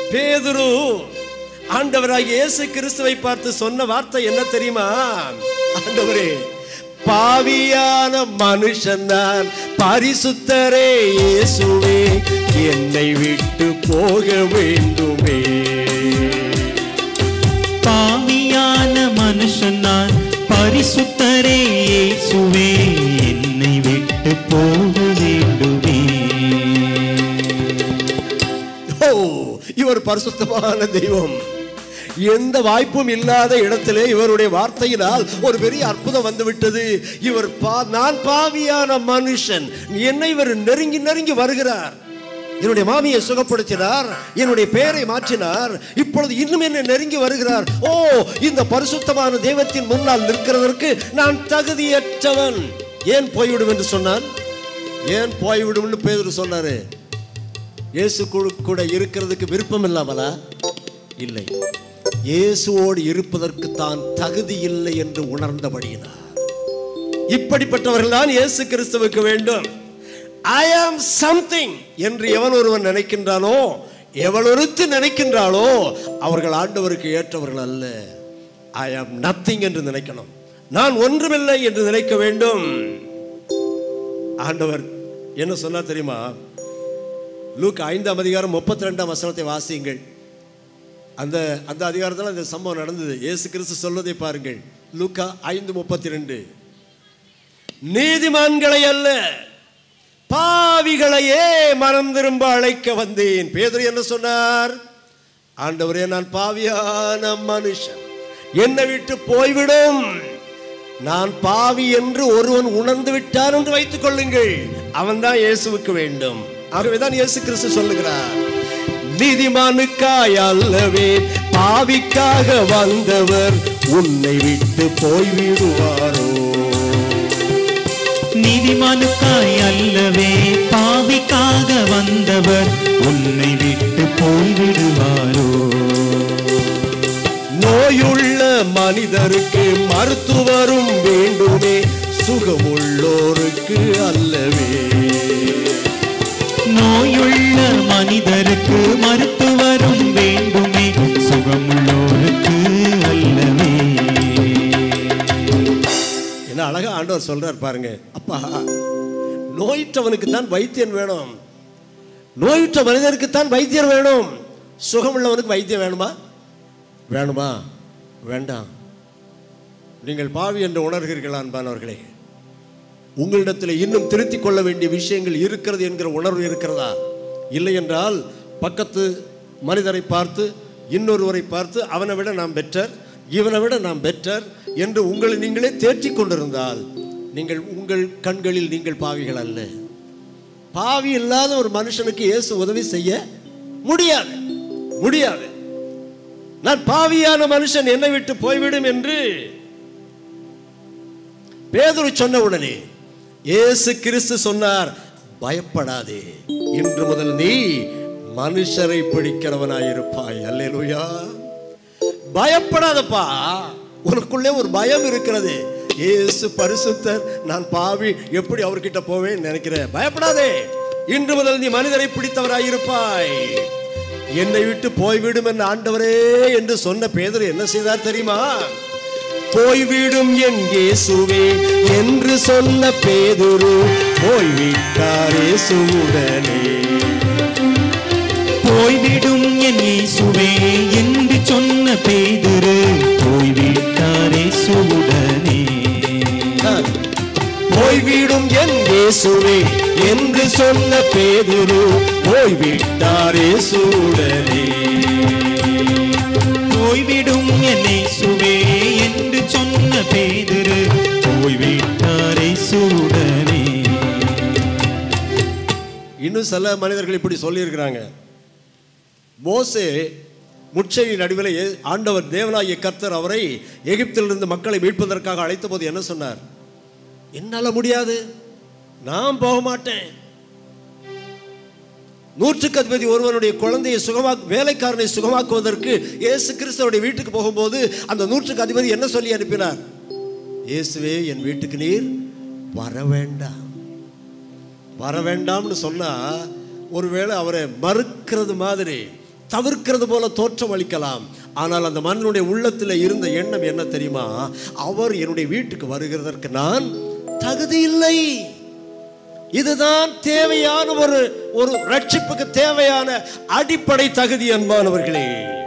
பேதுரு ஆண்டவராகிய இயேசு கிறிஸ்துவை பார்த்து சொன்ன வார்த்தை என்ன தெரியுமா ஆண்டவரே பாவியான மனுஷன் நான் பரிசுத்தரே இயேசுவே என்னை விட்டு போக வேண்டுமே பாவியான மனுஷன் நான் பரிசுத்தரே இயேசுவே என்னை விட்டு போக வேண்டுமே ஓ இவர் பரிசுத்தமான தெய்வம் எந்த வாய்ப்பும் இல்லாத இடத்திலே இவருடைய வார்த்தையினால் ஒரு பெரிய அற்புதம் வந்துவிட்டது இவர் பா நான் பாவியான மனுஷன் என்னை இவர் நெருங்கி நெருங்கி வருகிறார் என்னுடைய மாமியை சுகப்படுத்தினார் என்னுடைய பெயரை மாற்றினார் இப்பொழுது இன்னும் என்ன நெருங்கி வருகிறார் ஓ இந்த பரிசுத்தமான தெய்வத்தின் முன்னால் நிற்கிறதற்கு நான் தகுதியற்றவன் ஏன் போய்விடும் என்று சொன்னான் ஏன் போய்விடும்னு பேதுரு சொன்னாரு இயேசு கூட கூட இருக்கிறதுக்கு விருப்பம் இல்லாமலா இல்லை இயேசுவோடு இருப்பதற்கு தான் தகுதி இல்லை என்று உணர்ந்தபடியினார் இப்படிப்பட்டவர்கள் தான் இயேசு கிறிஸ்துவுக்கு வேண்டும் ஐ ஆம் சம்திங் என்று எவன் ஒருவன் நினைக்கின்றானோ எவள் ஒருத்து நினைக்கின்றாளோ அவர்கள் ஆண்டவருக்கு ஏற்றவர்கள் அல்ல ஐ ஆம் நத்திங் என்று நினைக்கணும் நான் ஒன்றுமில்லை என்று நினைக்க வேண்டும் ஆண்டவர் என்ன சொன்னா தெரியுமா லூக் ஐந்தாம் அதிகாரம் முப்பத்தி ரெண்டாம் வசனத்தை வாசியுங்கள் அந்த அந்த அதிகாரத்தில் அந்த சம்பவம் நடந்தது இயேசு கிறிஸ்து சொல்வதை பாருங்கள் லூக்கா ஐந்து முப்பத்தி ரெண்டு நீதிமான்களை அல்ல பாவிகளையே மனம் திரும்ப அழைக்க வந்தேன் பேதுரு என்ன சொன்னார் ஆண்டவரே நான் பாவியான மனுஷன் என்னை விட்டு போய்விடும் நான் பாவி என்று ஒருவன் உணர்ந்து விட்டான் என்று வைத்துக் கொள்ளுங்கள் அவன் தான் இயேசுவுக்கு வேண்டும் ஆகவேதான் இயேசு கிறிஸ்து சொல்லுகிறார் நீதிமானுக்காய் அல்லவே பாவிக்காக வந்தவர் உன்னை விட்டு போய்விடுவாரோ நீதிமானுக்காய் அல்லவே பாவிக்காக வந்தவர் உன்னை விட்டு போய்விடுவாரோ நோயுள்ள மனிதருக்கு மருத்துவரும் வேண்டுமே சுகமுள்ளோருக்கு அல்லவே நோயுள்ள மனிதருக்கு மருத்துவரும் வேண்டுமே சுகமுள்ளோருக்கு அல்லவே என்ன அழகா ஆண்டவர் சொல்றார் பாருங்க அப்பா நோயிற்றவனுக்கு தான் வைத்தியன் வேணும் நோயுற்ற மனிதருக்கு தான் வைத்தியர் வேணும் சுகமுள்ளவனுக்கு வைத்தியம் வேணுமா வேணுமா வேண்டாம் நீங்கள் பாவி என்று உணர்கிறீர்களா அன்பானவர்களே உங்களிடத்தில் இன்னும் திருத்திக் கொள்ள வேண்டிய விஷயங்கள் இருக்கிறது என்கிற உணர்வு இருக்கிறதா இல்லை என்றால் பக்கத்து மனிதரை பார்த்து இன்னொருவரை பார்த்து அவனை விட நாம் பெற்றர் இவனை விட நாம் பெற்றர் என்று உங்களை நீங்களே தேற்றிக் கொண்டிருந்தால் நீங்கள் உங்கள் கண்களில் நீங்கள் பாவிகள் அல்ல பாவி இல்லாத ஒரு மனுஷனுக்கு இயேசு உதவி செய்ய முடியாது முடியாது நான் பாவியான மனுஷன் என்னை விட்டு போய்விடும் என்று பேதுரு சொன்ன உடனே இயேசு கிறிஸ்து சொன்னார் பயப்படாதே இன்று முதல் நீ மனுஷரை பிடிக்கிறவனாயிருப்பாய் அல்லேலூயா பயப்படாதப்பா உனக்குள்ளே ஒரு பயம் இருக்கிறது இயேசு பரிசுத்தர் நான் பாவி எப்படி அவர்கிட்ட போவேன் நினைக்கிறேன் பயப்படாதே இன்று முதல் நீ மனிதரை பிடித்தவராயிருப்பாய் என்னை விட்டு போய்விடும் என் ஆண்டவரே என்று சொன்ன பேதர் என்ன செய்தார் தெரியுமா போய்விடும் என் இயேசுவே என்று சொன்ன பேதுரு போய்விட்டார் இயேசுவுடனே போய்விடும் என் இயேசுவே என்று சொன்ன பேதுரு போய்விட்டாரே சுடனே போய்விடும் என் இயேசுவே என்று சொன்ன பேதுரு போய்விட்டார் இயேசுவுடனே போய்விடும் என் இயேசுவே என்று சொன்ன பேதுரு போய்விட்டாரே சுடனே இன்னும் சில மனிதர்கள் இப்படி சொல்லியிருக்கிறாங்க மோசே முட்செடி நடுவில் ஏ- ஆண்டவர் தேவனாகிய கர்த்தர் அவரை எகிப்திலிருந்து மக்களை மீட்பதற்காக அழைத்த போது என்ன சொன்னார் என்னால முடியாது நான் போக மாட்டேன் நூற்றுக்கு அதிபதி ஒருவனுடைய குழந்தையை சுகமா வேலைக்காரனை சுகமாக்குவதற்கு இயேசு கிறிஸ்துவோடைய வீட்டுக்கு போகும்போது அந்த நூற்றுக்கு அதிபதி என்ன சொல்லி அனுப்பினார் இயேசுவே என் வீட்டுக்கு நீர் வர வேண்டாம் வர வேண்டாம்னு சொன்னா ஒருவேளை அவரை மறுக்கிறது மாதிரி தவிர்க்கிறது போல தோற்றம் அளிக்கலாம் ஆனால் அந்த மன்னனுடைய உள்ளத்தில் இருந்த எண்ணம் என்ன தெரியுமா அவர் என்னுடைய வீட்டுக்கு வருகிறதற்கு நான் தகுதி இல்லை இதுதான் தேவையான ஒரு ஒரு ரட்சிப்புக்கு தேவையான அடிப்படை தகுதி அன்பானவர்களே